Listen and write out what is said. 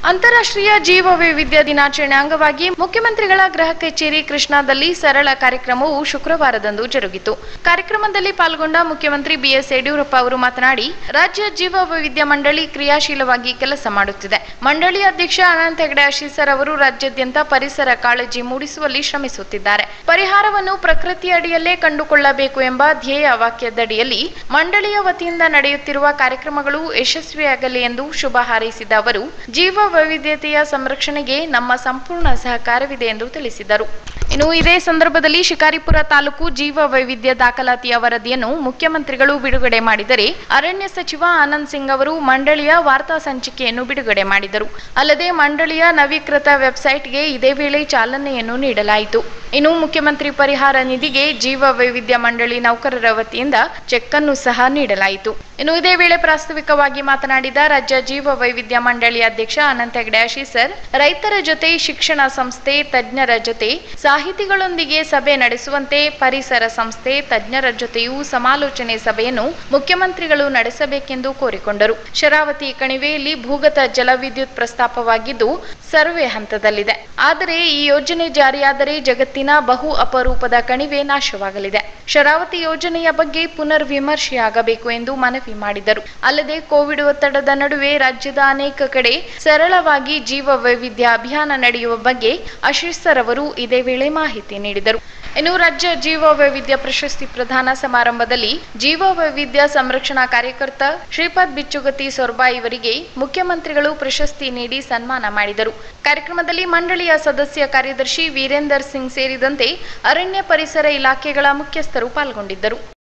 ಅಂತಾರಾಷ್ಟ್ರೀಯ ಜೀವ ವೈವಿಧ್ಯ ದಿನಾಚರಣೆ ಅಂಗವಾಗಿ ಮುಖ್ಯಮಂತ್ರಿಗಳ ಗೃಹ ಕಚೇರಿ ಕೃಷ್ಣಾದಲ್ಲಿ ಸರಳ ಕಾರ್ಯಕ್ರಮವು ಶುಕ್ರವಾರದಂದು ಜರುಗಿತು ಕಾರ್ಯಕ್ರಮದಲ್ಲಿ ಪಾಲ್ಗೊಂಡ ಮುಖ್ಯಮಂತ್ರಿ ಬಿಎಸ್ ಯಡಿಯೂರಪ್ಪ ಅವರು ಮಾತನಾಡಿ ರಾಜ್ಯ ಜೀವ ವೈವಿಧ್ಯ ಮಂಡಳಿ ಕ್ರಿಯಾಶೀಲವಾಗಿ ಕೆಲಸ ಮಾಡುತ್ತಿದೆ ಮಂಡಳಿ ಅಧ್ಯಕ್ಷ ಅನಂತ ಹೆಗಡೆ ಅಶೀಸರ್ ಅವರು ರಾಜ್ಯಾದ್ಯಂತ ಪರಿಸರ ಕಾಳಜಿ ಮೂಡಿಸುವಲ್ಲಿ ಶ್ರಮಿಸುತ್ತಿದ್ದಾರೆ ಪರಿಹಾರವನ್ನು ಪ್ರಕೃತಿ ಅಡಿಯಲ್ಲೇ ಕಂಡುಕೊಳ್ಳಬೇಕು ಎಂಬ ಧ್ಯೇಯ ವಾಕ್ಯದಡಿಯಲ್ಲಿ ಮಂಡಳಿಯ ವತಿಯಿಂದ ನಡೆಯುತ್ತಿರುವ ಕಾರ್ಯಕ್ರಮಗಳು ಯಶಸ್ವಿಯಾಗಲಿ ಎಂದು ಶುಭ ಹಾರೈಸಿದ ಅವರು ಜೀವ ವೈವಿಧ್ಯತೆಯ ಸಂರಕ್ಷಣೆಗೆ ನಮ್ಮ ಸಂಪೂರ್ಣ ಸಹಕಾರವಿದೆ ಎಂದು ತಿಳಿಸಿದರು ಇನ್ನು ಇದೇ ಸಂದರ್ಭದಲ್ಲಿ ಶಿಕಾರಿಪುರ ತಾಲೂಕು ಜೀವ ವೈವಿಧ್ಯ ದಾಖಲಾತಿಯ ವರದಿಯನ್ನು ಮುಖ್ಯಮಂತ್ರಿಗಳು ಬಿಡುಗಡೆ ಮಾಡಿದರೆ ಅರಣ್ಯ ಸಚಿವ ಆನಂದ್ ಸಿಂಗ್ ಅವರು ಮಂಡಳಿಯ ವಾರ್ತಾ ಸಂಚಿಕೆಯನ್ನು ಬಿಡುಗಡೆ ಮಾಡಿದರು ಅಲ್ಲದೆ ಮಂಡಳಿಯ ನವೀಕೃತ ವೆಬ್ಸೈಟ್ಗೆ ಇದೇ ವೇಳೆ ಚಾಲನೆಯನ್ನು ನೀಡಲಾಯಿತು ಇನ್ನು ಮುಖ್ಯಮಂತ್ರಿ ಪರಿಹಾರ ನಿಧಿಗೆ ಜೀವ ವೈವಿಧ್ಯ ಮಂಡಳಿ ನೌಕರರ ವತಿಯಿಂದ ಚೆಕ್ ಅನ್ನು ಸಹ ನೀಡಲಾಯಿತು ಇನ್ನು ಇದೇ ವೇಳೆ ಪ್ರಾಸ್ತಾವಿಕವಾಗಿ ಮಾತನಾಡಿದ ರಾಜ್ಯ ಜೀವ ವೈವಿಧ್ಯ ಮಂಡಳಿ ಅಧ್ಯಕ್ಷ ಅನಂತ ಹೆಗಡೆ ಅಶೀಸರ್ ರೈತರ ಜೊತೆ ಶಿಕ್ಷಣ ಸಂಸ್ಥೆ ತಜ್ಞರ ಜೊತೆ ಸಾಹಿತಿಗಳೊಂದಿಗೆ ಸಭೆ ನಡೆಸುವಂತೆ ಪರಿಸರ ಸಂಸ್ಥೆ ತಜ್ಞರ ಜೊತೆಯೂ ಸಮಾಲೋಚನೆ ಸಭೆಯನ್ನು ಮುಖ್ಯಮಂತ್ರಿಗಳು ನಡೆಸಬೇಕೆಂದು ಕೋರಿಕೊಂಡರು ಶರಾವತಿ ಕಣಿವೆಯಲ್ಲಿ ಭೂಗತ ಜಲವಿದ್ಯುತ್ ಪ್ರಸ್ತಾಪವಾಗಿದ್ದು ಸರ್ವೆ ಹಂತದಲ್ಲಿದೆ ಆದರೆ ಈ ಯೋಜನೆ ಜಾರಿಯಾದರೆ ಜಗತ್ತಿನ ಬಹು ಅಪರೂಪದ ಕಣಿವೆ ನಾಶವಾಗಲಿದೆ ಶರಾವತಿ ಯೋಜನೆಯ ಬಗ್ಗೆ ಪುನರ್ ವಿಮರ್ಶೆಯಾಗಬೇಕು ಎಂದು ಮನವಿ ಮಾಡಿದರು ಅಲ್ಲದೆ ಕೋವಿಡ್ ಒತ್ತಡದ ನಡುವೆ ರಾಜ್ಯದ ಅನೇಕ ಕಡೆ ಸರಳವಾಗಿ ಜೀವ ವೈವಿಧ್ಯ ಅಭಿಯಾನ ನಡೆಯುವ ಬಗ್ಗೆ ಅಶೀಸರ್ ಅವರು ಇದೇ ವೇಳೆ ಮಾಹಿತಿ ನೀಡಿದರು ಇನ್ನು ರಾಜ್ಯ ಜೀವ ವೈವಿಧ್ಯ ಪ್ರಶಸ್ತಿ ಪ್ರದಾನ ಸಮಾರಂಭದಲ್ಲಿ ಜೀವ ವೈವಿಧ್ಯ ಸಂರಕ್ಷಣಾ ಕಾರ್ಯಕರ್ತ ಶ್ರೀಪಾದ್ ಬಿಚ್ಚುಗತಿ ಸೊರ್ಬಾ ಇವರಿಗೆ ಮುಖ್ಯಮಂತ್ರಿಗಳು ಪ್ರಶಸ್ತಿ ನೀಡಿ ಸನ್ಮಾನ ಮಾಡಿದರು ಕಾರ್ಯಕ್ರಮದಲ್ಲಿ ಮಂಡಳಿಯ ಸದಸ್ಯ ಕಾರ್ಯದರ್ಶಿ ವೀರೇಂದರ್ ಸಿಂಗ್ ಸೇರಿದಂತೆ ಅರಣ್ಯ ಪರಿಸರ ಇಲಾಖೆಗಳ ಮುಖ್ಯಸ್ಥರು ಪಾಲ್ಗೊಂಡಿದ್ದರು